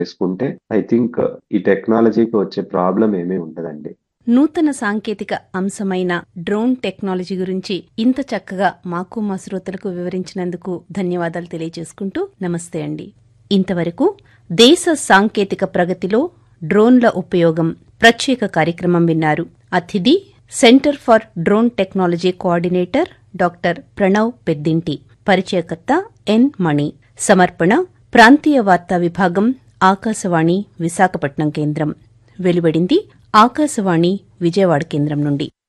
చేసుకుంటే I think ఈ టెక్నాలజీకి వచ్చే ప్రాబ్లం ఏమీ ఉండదండి నూతన సాంకేతిక అంశమైన డ్రోన్ టెక్నాలజీ గురించి ఇంత చక్కగా మాకు మా శ్రోతలకు వివరించినందుకు ధన్యవాదాలు తెలియజేసుకుంటూ నమస్తే అండి ఇంతవరకు దేశ సాంకేతిక ప్రగతిలో డ్రోన్ల ఉపయోగం ప్రత్యేక కార్యక్రమం విన్నారు అతిథి centre for drone technology coordinator doctor Pranav Peddinti పరిచయకర్త ఎన్ మణి సమర్పణ ప్రాంతీయ వార్తా విభాగం ఆకాశవాణి విశాఖపట్నం కేంద్రం వెలువడింది ఆకాశవాణి విజయవాడ కేంద్రం నుండి